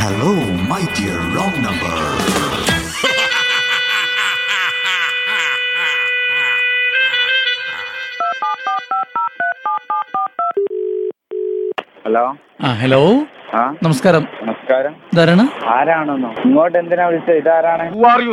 Hello, my dear wrong number. Hello ആ hello ആ നമസ്കാരം നമസ്കാരം ഇതാരാണ് ആരാണെന്നോ ഇങ്ങോട്ട് എന്തിനാ വിളിച്ചത് ഇതാരാണ്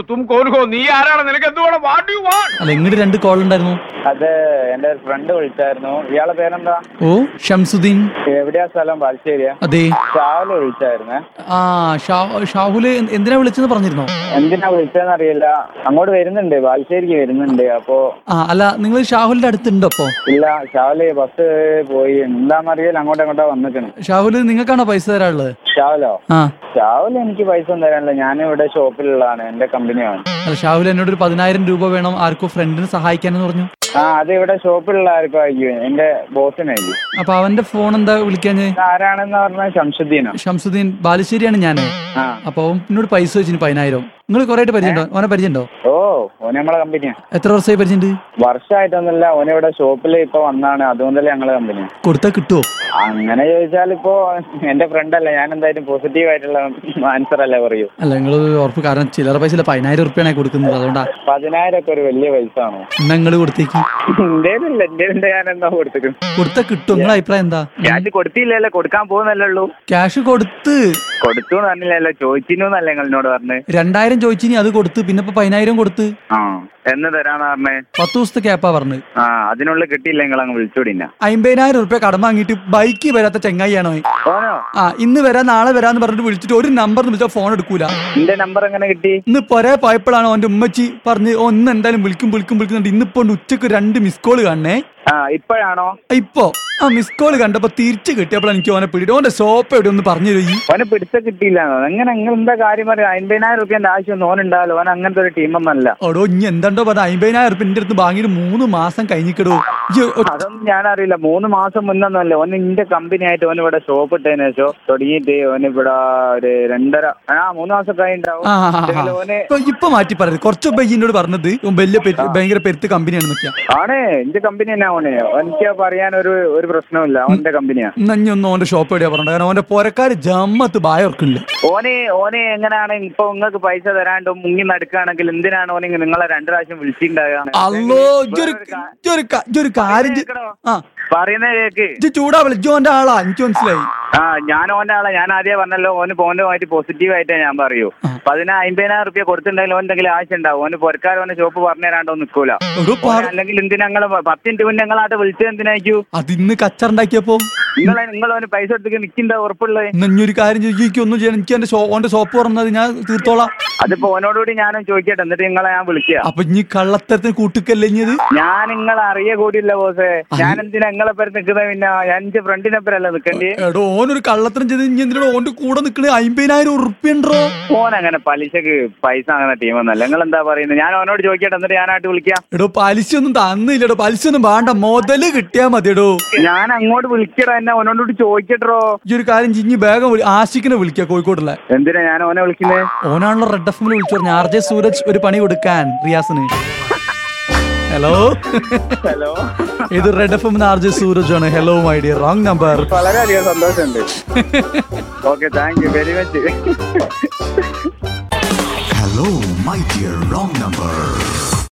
അല്ല ഇങ്ങോട്ട് രണ്ട് കോൾ ഉണ്ടായിരുന്നു അത് എന്റെ ഒരു ഫ്രണ്ട് വിളിച്ചായിരുന്നു ഇയാളെ പേരെന്താ ഓ ഷംസുദ്ദീൻ എവിടെയാ സ്ഥലം ബാലുശ്ശേരിയാ അതെ രാവിലെ വിളിച്ചായിരുന്നേ ആ ഷാ- ഷാഹുല് എന്ത്- എന്തിനാ വിളിച്ചെന്ന് പറഞ്ഞിരുന്നോ എന്തിനാ വിളിച്ചതെന്ന് അറിയില്ല അങ്ങോട്ട് വരുന്നുണ്ട് ബാലുശ്ശേരിക്ക് വരുന്നുണ്ട് അപ്പോ ആ അല്ല നിങ്ങൾ ഷാഹുലിന്റെ അടുത്തുണ്ടോ അപ്പോ ഇല്ല ഷാവല് ബസ് പോയി എന്താണെന്നറിയില്ല അങ്ങോട്ടും അങ്ങോട്ടാ വന്നിക്കണ് ഷാഹുല് നിങ്ങൾക്കാണോ പൈസ തരാനുള്ളത് ഷാവലോ ആ ഷാവല് എനിക്ക് പൈസ ഒന്നും തരാനില്ല ഞാൻ ഇവിടെ ഷോപ്പിലുള്ളതാണ് എന്റെ കമ്പനിയാണ് അല്ല ഷാഹുൽ എന്നോട് ഒരു പതിനായിരം രൂപ വേണം ആർക്കോ ഫ്രണ്ടിന് സഹായിക്കാനെന്ന് പറഞ്ഞു ആ അത് ഇവിടെ ഷോപ്പിലുള്ള ആർക്കും ആയിരിക്കും എന്റെ ബോസിനായിരിക്കും അപ്പൊ അവന്റെ ഫോൺ എന്താ വിളിക്കാഞ്ഞ് ആരാണെന്ന് പറഞ്ഞാൽ ശംസുദ്ദീനോ ഷംസുദ്ദീൻ ബാലുശ്ശേരിയാണ് ഞാൻ ആ അപ്പൊ അവൻ എന്നോട് പൈസ വെച്ചിന് പതിനായിരം നിങ്ങൾ കുറെ ആയിട്ട് പരിചയമുണ്ടോ ഓനെ പരിചയമുണ്ടോ ഓ ഓന് നമ്മളെ കമ്പനിയാ എത്ര വർഷമായി പരിചയമുണ്ട് വർഷമായിട്ടൊന്നുമില്ല ഓന് ഇവിടെ ഷോപ്പിൽ ഇപ്പൊ വന്നാണ് അതുകൊണ്ടല്ലേ ഞങ്ങളെ കമ്പനിയാ കൊടുത്താൽ കിട്ടുമോ അങ്ങനെ ചോദിച്ചാൽ ഇപ്പോ എന്റെ ഫ്രണ്ട് അല്ല ഞാൻ എന്തായാലും പോസിറ്റീവ് ആയിട്ടുള്ള ആൻസർ അല്ലേ പറയൂ അല്ല നിങ്ങൾ ഉറപ്പ് കാരണം ചില്ലറ പൈസ ഇല്ല പതിനായിരം ഉറുപ്പ്യാണ് കൊടുക്കുന്നത് അതുകൊണ്ടാ പതിനായിരം ഒക്കെ ഒരു വലിയ പൈസ ആണോ എന്നാ നിങ്ങൾ കൊടുത്തേക്ക് ഇന്ത്യയിലില്ല ഇന്ത്യയിലുണ്ട് ഞാൻ എന്താ കൊടുത്തിട്ടുണ്ട് കൊടുത്താൽ കിട്ടും നിങ്ങളെ അഭിപ്രായം എന്താ ക്യാഷ് കൊടുത്തില്ലല്ലോ കൊടുക്കാൻ പോകുന്നല്ലേ ഉള്ളൂ ക്യാഷ് കൊടുത്ത് കൊടുത്തു എന്ന് പറഞ്ഞില്ലല്ലോ ചോദിച്ചിരുന്നു എന്നല്ലേ നിങ്ങൾ എന്നോട് പറഞ്ഞ് രണ്ടായിരം ചോദിച്ചിനി അത് കൊടുത്ത് പിന്നെ ഇപ്പൊ പതിനായിരം കൊടുത്ത് ആ എന്ന് തരാന്ന് പറഞ്ഞേ പത്ത് ദിവസത്തെ ക്യാപ്പാ പറഞ്ഞ് ആ അതിനുള്ളിൽ കിട്ടിയില്ല നിങ്ങൾ അങ്ങ് വിളിച്ചോടിന്ന അമ്പതിനായിരം ഉറുപ്പ്യ കടം വാങ്ങിയിട്ട് ബൈക്ക് വരാത്ത ചെങ്ങായിയാണോ അവൻ. ഓനോ ആ ഇന്ന് വരാം നാളെ വരാന്ന് പറഞ്ഞിട്ട് വിളിച്ചിട്ട് ഒരു നമ്പർ വിളിച്ചാൽ ഫോൺ എടുക്കൂല നിന്റെ നമ്പർ എങ്ങനെ കിട്ടി ഇന്ന് പൊരേ പോയപ്പോഴാണ് അവന്റെ ഉമ്മച്ചി പറഞ്ഞ് "ഓ, ഇന്ന് എന്തായാലും വിളിക്കും വിളിക്കും വിളിക്കുന്നുണ്ട് ഇന്നിപ്പോ ഉണ്ട് ഉച്ചക്ക് രണ്ട് മിസ് കോൾ കാണണേ ആ ഇപ്പോഴാണോ ഇപ്പോ ആ മിസ് കോൾ കണ്ടപ്പോ തിരിച്ചു കിട്ടിയപ്പോഴാണ് എനിക്ക് ഓനെ പിടിയിട്ട് ഓന്റെ ഷോപ്പ് എവിടെ ഒന്ന് പറഞ്ഞു തരുമോ ഈ ഓനെ പിടിച്ച കിട്ടിയില്ല എങ്ങനെ നിങ്ങൾ എന്താ കാര്യം പറയാം അമ്പതിനായിരം റുപ്യന്റെ ആവശ്യം ഓനുണ്ടാവല്ലോ ഓൻ അങ്ങനത്തെ ഒരു ടീമൊന്നല്ല ഓടോ ഇനി എന്താണ്ടോ പറഞ്ഞ അമ്പതിനായിരം ഉറുപ്പ്യ എന്റെ അടുത്ത് വാങ്ങിയിട്ട് മൂന്ന് മാസം കഴിഞ്ഞിക്കടോ ഇയ്യ് ഒ- അതൊന്നും ഞാൻ അറിയില്ല മൂന്ന് മാസം മുന്നൊന്നുമല്ല ഓൻ ഇന്റെ കമ്പനി ആയിട്ട് ഓൻ ഇവിടെ ഷോപ്പ് ഇട്ടതിന് ശേഷം തുടങ്ങിയിട്ട് ഓൻ ഇവിടെ ഒരു രണ്ടര ആ മൂന്ന് മാസം കഴിഞ്ഞിട്ടുണ്ടാവും ആ, ആ, ആ, ആ. ഇതില് ഓന് ഇപ്പൊ ഇപ്പൊ മാറ്റി പറയരുത് കുറച്ച് മുമ്പ് എന്നോട് പറഞ്ഞത് ഇവൻ വലിയ പെരു- ഭയങ്കര പെരുത്ത് കമ്പനിയാണ് നോക്കിയാ ആണ് എന്റെ കമ്പനി തന്നെ ഓന് എനിക്ക് പറയാൻ ഒരു ഒരു പ്രശ്നവുമില്ല ഓന്റെ കമ്പനിയാ നഞ്ഞൊന്നും ഓന്റെ ഷോപ്പ് എവിടെയാ പറഞ്ഞത് കാരണം ഓന്റെ പുരക്കാര് ജമ്മത്ത് ബായ ഓർക്കില്ല ഓന് ഓന് എങ്ങനെയാണ് ഇപ്പൊ നിങ്ങൾക്ക് പൈസ തരാണ്ട് മുങ്ങി നടക്കുകയാണെങ്കിൽ എന്തിനാണ് ഓന് ഇങ്ങ് നിങ്ങളെ രണ്ടു പ്രാവശ്യം വിളിച്ചിട്ടുണ്ടാകുക അല്ലോ ഇജ്ജൊരു ഇജ്ജൊരു ക- ഇജ്ജൊരു കാര്യം ചെയ്- ആ പറയുന്ന കേക്ക് ഇജ്ജ് ചൂടാവില്ല ഇജ്ജ് ഓന്റെ ആളാ എനിക്ക് മനസ്സിലായി ആ ഞാൻ ഓന്റെ ആളെ ഞാൻ ആദ്യം പറഞ്ഞല്ലോ ഓന് പോണ്ടുമായിട്ട് പോസിറ്റീവ് ആയിട്ടേ ഞാൻ പറയൂ പതിനാ അമ്പതിനായിരം റുപ്യ കൊടുത്തിട്ടുണ്ടെങ്കിൽ ഓൻ എന്തെങ്കിലും ആവശ്യം ഉണ്ടാവും ഓന് പൊരക്കാർ ഓന്റെ ഷോപ്പ് പറഞ്ഞു തരാണ്ടോ നിൽക്കൂല ഒരു ഓന് അല്ലെങ്കിൽ എന്തിനാ ഞങ്ങൾ പത്ത് മിനിറ്റ് മുന്നേ ഞങ്ങളാട്ട് വിളിച്ചത് എന്തിനായിക്കൂ അതിന്ന് കച്ചറുണ്ടാക്കിയപ്പോ നിങ്ങളെ നിങ്ങൾ ഓന് പൈസ എടുത്തേക്ക് നിൽക്കണ്ട ഉറപ്പുള്ളത് നഞ്ഞൊരു കാര്യം ചെയ്യും എനിക്ക് ഒന്നും ചെയ്യണം എനിക്ക് എന്റെ ഷോ ഓന്റെ ഷോപ്പ് പറഞ്ഞത് ഞാൻ തീർത്തോളാം അതിപ്പോ ഓനോടുകൂടി ഞാനും ചോദിക്കട്ടെ എന്നിട്ട് നിങ്ങളെ ഞാൻ വിളിക്കുക അപ്പൊ ഇനി കള്ളത്തരത്തിന് കൂട്ടിക്കല്ലേ ഇഞ്ഞത് ഞാൻ നിങ്ങളെ അറിയ കൂടിയില്ല ബോസേ ഞാൻ എന്തിനാ നിങ്ങളെ പേര് നിൽക്കുന്നത് പിന്നെ ഞാൻ എന്റെ ഫ്രണ്ടിനെ പേരല്ല നിൽക്കണ്ടേ എടോ ഓനൊരു കള്ളത്തരം ചെയ്ത് ഇനി എന്തിനാ ഓന്റെ കൂടെ നിക്കണേ അമ്പതിനായിരം ഉറുപ്പ്യ ഉണ്ടോ ഓൻ അങ്ങനെ പലിശക്ക് പൈസ അങ്ങനെ ടീമൊന്നല്ല നിങ്ങൾ എന്താ പറയുന്നത് ഞാൻ ഓനോട് ചോദിക്കട്ടെ എന്നിട്ട് ഞാനായിട്ട് വിളിക്കാം എടോ പലിശ ഒന്നും തന്നില്ലടോ പലിശ ഒന്നും വേണ്ട മുതല് കിട്ടിയാ മതിയെടോ ഞാൻ അങ്ങോട്ട് വിളിക്കടോ എന്നെ ഓനോട് ചോദിക്കട്ടോ ഈ ഒരു കാര്യം ചിഞ്ഞി വേഗം വിളി- ആഷിക്കിനെ വിളിക്കുക കോഴിക്കോട്ടുള്ള എന്തിനാ ഞാൻ ഓനെ വിളിക്കുന്നത് ഓനാണല്ലോ റെഡ് എഫ് വിളിച്ചു പറഞ്ഞു ആർ ജെ സൂരജ് ഒരു പണി കൊടുക്കാൻ റിയാസിന് ഹലോ ഹലോ ഇത് red F M R J Sooraj ആണ് hello my dear wrong number വളരെയധികം സന്തോഷമുണ്ട് okay thank you very much Hello, my dear wrong number.